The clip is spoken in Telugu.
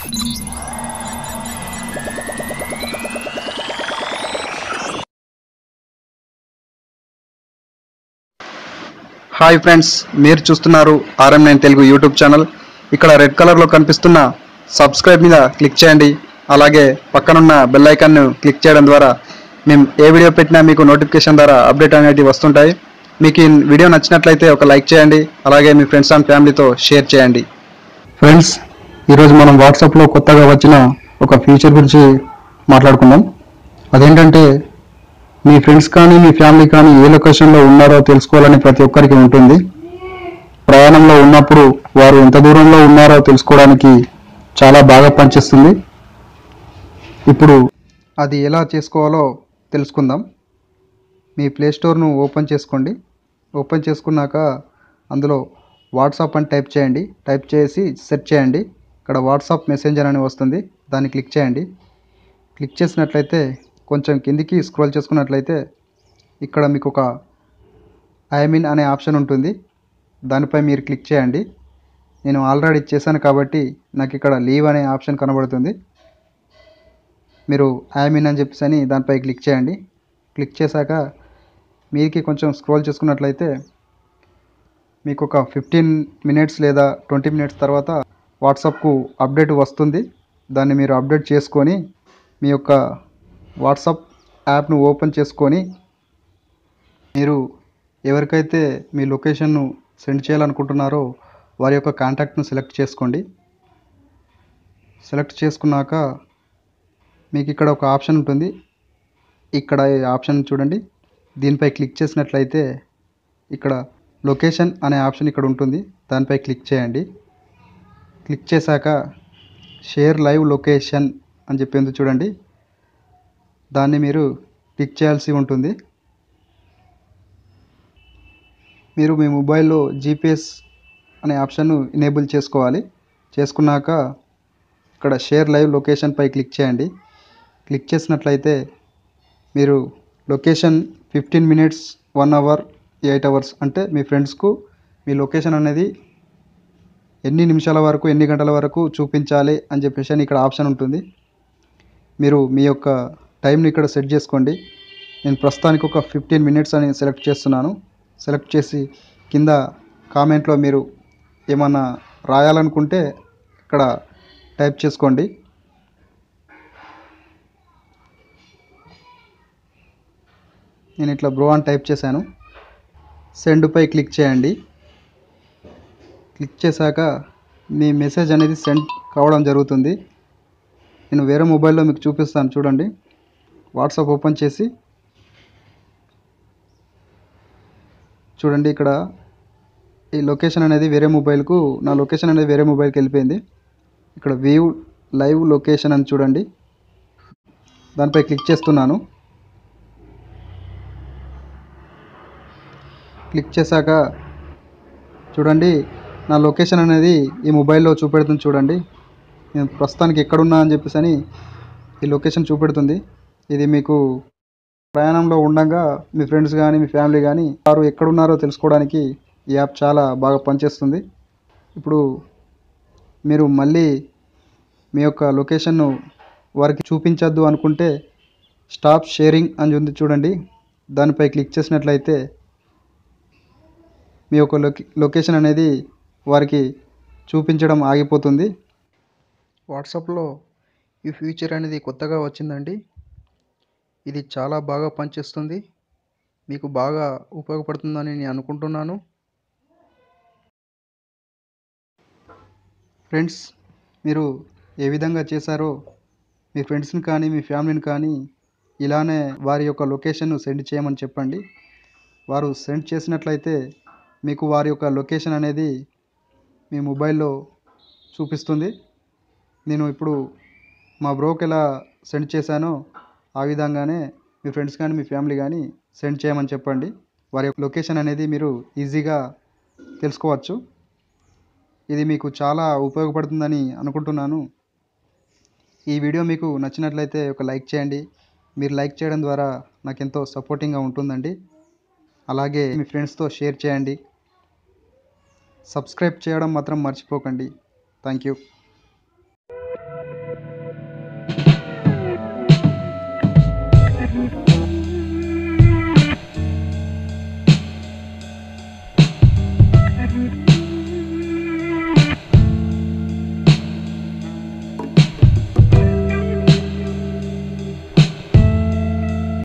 హాయ్ ఫ్రెండ్స్ మీరు చూస్తున్నారు RM nine Telugu YouTube channel ఇక్కడ రెడ్ కలర్లో కనిపిస్తున్న సబ్స్క్రైబ్ మీద క్లిక్ చేయండి అలాగే పక్కనున్న బెల్ ఐకాన్ను క్లిక్ చేయడం ద్వారా మేము ఏ వీడియో పెట్టినా మీకు నోటిఫికేషన్ ద్వారా అప్డేట్ అనేటివి వస్తుంటాయి మీకు ఈ వీడియో నచ్చినట్లయితే ఒక లైక్ చేయండి అలాగే మీ ఫ్రెండ్స్ అండ్ ఫ్యామిలీతో షేర్ చేయండి ఫ్రెండ్స్ ఈరోజు మనం వాట్సాప్లో కొత్తగా వచ్చిన ఒక ఫీచర్ గురించి మాట్లాడుకుందాం అదేంటంటే మీ ఫ్రెండ్స్ కానీ మీ ఫ్యామిలీ కానీ ఏ లొకేషన్లో ఉన్నారో తెలుసుకోవాలని ప్రతి ఒక్కరికి ఉంటుంది ప్రయాణంలో ఉన్నప్పుడు వారు ఎంత దూరంలో ఉన్నారో తెలుసుకోవడానికి చాలా బాగా పనిచేస్తుంది ఇప్పుడు అది ఎలా చేసుకోవాలో తెలుసుకుందాం మీ ప్లే స్టోర్ను ఓపెన్ చేసుకోండి ఓపెన్ చేసుకున్నాక అందులో వాట్సాప్ అని టైప్ చేయండి టైప్ చేసి సెర్చ్ చేయండి ఇక్కడ వాట్సాప్ మెసెంజర్ అని వస్తుంది దాన్ని క్లిక్ చేయండి క్లిక్ చేసినట్లయితే కొంచెం కిందికి స్క్రోల్ చేసుకున్నట్లయితే ఇక్కడ మీకు ఒక ఐమిన్ అనే ఆప్షన్ ఉంటుంది దానిపై మీరు క్లిక్ చేయండి నేను ఆల్రెడీ చేశాను కాబట్టి నాకు ఇక్కడ లీవ్ అనే ఆప్షన్ కనబడుతుంది మీరు ఐమిన్ అని చెప్పేసి అని దానిపై క్లిక్ చేయండి క్లిక్ చేశాక మీరికి కొంచెం స్క్రోల్ చేసుకున్నట్లయితే మీకు ఒక ఫిఫ్టీన్ మినిట్స్ లేదా ట్వంటీ మినిట్స్ తర్వాత వాట్సాప్కు అప్డేట్ వస్తుంది దాన్ని మీరు అప్డేట్ చేసుకొని మీ యొక్క వాట్సాప్ యాప్ను ఓపెన్ చేసుకొని మీరు ఎవరికైతే మీ లొకేషన్ను సెండ్ చేయాలనుకుంటున్నారో వారి యొక్క కాంటాక్ట్ను సెలెక్ట్ చేసుకోండి సెలెక్ట్ చేసుకున్నాక మీకు ఇక్కడ ఒక ఆప్షన్ ఉంటుంది ఇక్కడ ఈ ఆప్షన్ చూడండి దీనిపై క్లిక్ చేసినట్లయితే ఇక్కడ లొకేషన్ అనే ఆప్షన్ ఇక్కడ ఉంటుంది దానిపై క్లిక్ చేయండి క్లిక్ చేశాక షేర్ లైవ్ లొకేషన్ అని చెప్పింది చూడండి దాన్ని మీరు క్లిక్ చేయాల్సి ఉంటుంది మీరు మీ మొబైల్లో జీపీఎస్ అనే ఆప్షన్ను ఎనేబుల్ చేసుకోవాలి చేసుకున్నాక ఇక్కడ షేర్ లైవ్ లొకేషన్ పై క్లిక్ చేయండి క్లిక్ చేసినట్లయితే మీరు location fifteen minutes one hour eight hours అంటే మీ ఫ్రెండ్స్కు మీ లొకేషన్ అనేది ఎన్ని నిమిషాల వరకు ఎన్ని గంటల వరకు చూపించాలి అని చెప్పేసి అని ఇక్కడ ఆప్షన్ ఉంటుంది మీరు మీ యొక్క టైంని ఇక్కడ సెట్ చేసుకోండి నేను ప్రస్తుతానికి ఒక ఫిఫ్టీన్ మినిట్స్ అని సెలెక్ట్ చేస్తున్నాను సెలెక్ట్ చేసి కింద కామెంట్లో మీరు ఏమన్నా రాయాలనుకుంటే ఇక్కడ టైప్ చేసుకోండి నేను ఇట్లా బ్రో అని టైప్ చేశాను సెండ్పై క్లిక్ చేయండి క్లిక్ చేశాక మీ మెసేజ్ అనేది సెండ్ కావడం జరుగుతుంది నేను వేరే మొబైల్లో మీకు చూపిస్తాను చూడండి వాట్సాప్ ఓపెన్ చేసి చూడండి ఇక్కడ ఈ లొకేషన్ అనేది వేరే మొబైల్కు నా లొకేషన్ అనేది వేరే మొబైల్కి వెళ్ళిపోయింది ఇక్కడ వ్యూ లైవ్ లొకేషన్ అని చూడండి దానిపై క్లిక్ చేస్తున్నాను క్లిక్ చేశాక చూడండి నా లొకేషన్ అనేది ఈ మొబైల్లో చూపెడుతుంది చూడండి నేను ప్రస్తుతానికి ఎక్కడున్నా అని చెప్పేసి అని ఈ లొకేషన్ చూపెడుతుంది ఇది మీకు ప్రయాణంలో ఉండగా మీ ఫ్రెండ్స్ కానీ మీ ఫ్యామిలీ కానీ వారు ఎక్కడున్నారో తెలుసుకోవడానికి ఈ యాప్ చాలా బాగా పనిచేస్తుంది ఇప్పుడు మీరు మళ్ళీ మీ యొక్క లొకేషన్ను వారికి చూపించద్దు అనుకుంటే స్టాప్ షేరింగ్ అని ఉంది చూడండి దానిపై క్లిక్ చేసినట్లయితే మీ యొక్క లొకే లొకేషన్ అనేది వారికి చూపించడం ఆగిపోతుంది వాట్సాప్లో ఈ ఫీచర్ అనేది కొత్తగా వచ్చిందండి ఇది చాలా బాగా పనిచేస్తుంది మీకు బాగా ఉపయోగపడుతుందని నేను అనుకుంటున్నాను ఫ్రెండ్స్ మీరు ఏ విధంగా చేశారో మీ ఫ్రెండ్స్ని కానీ మీ ఫ్యామిలీని కానీ ఇలానే వారి యొక్క లొకేషన్ను సెండ్ చేయమని చెప్పండి వారు సెండ్ చేసినట్లయితే మీకు వారి యొక్క లొకేషన్ అనేది మీ మొబైల్లో చూపిస్తుంది నేను ఇప్పుడు మా బ్రోకి ఎలా సెండ్ చేశానో ఆ విధంగానే మీ ఫ్రెండ్స్ కానీ మీ ఫ్యామిలీ కానీ సెండ్ చేయమని చెప్పండి వారి యొక్క లొకేషన్ అనేది మీరు ఈజీగా తెలుసుకోవచ్చు ఇది మీకు చాలా ఉపయోగపడుతుందని అనుకుంటున్నాను ఈ వీడియో మీకు నచ్చినట్లయితే ఒక లైక్ చేయండి మీరు లైక్ చేయడం ద్వారా నాకు ఎంతో సపోర్టింగ్గా ఉంటుందండి అలాగే మీ ఫ్రెండ్స్తో షేర్ చేయండి సబ్స్క్రైబ్ చేయడం మాత్రం మర్చిపోకండి థ్యాంక్ యూ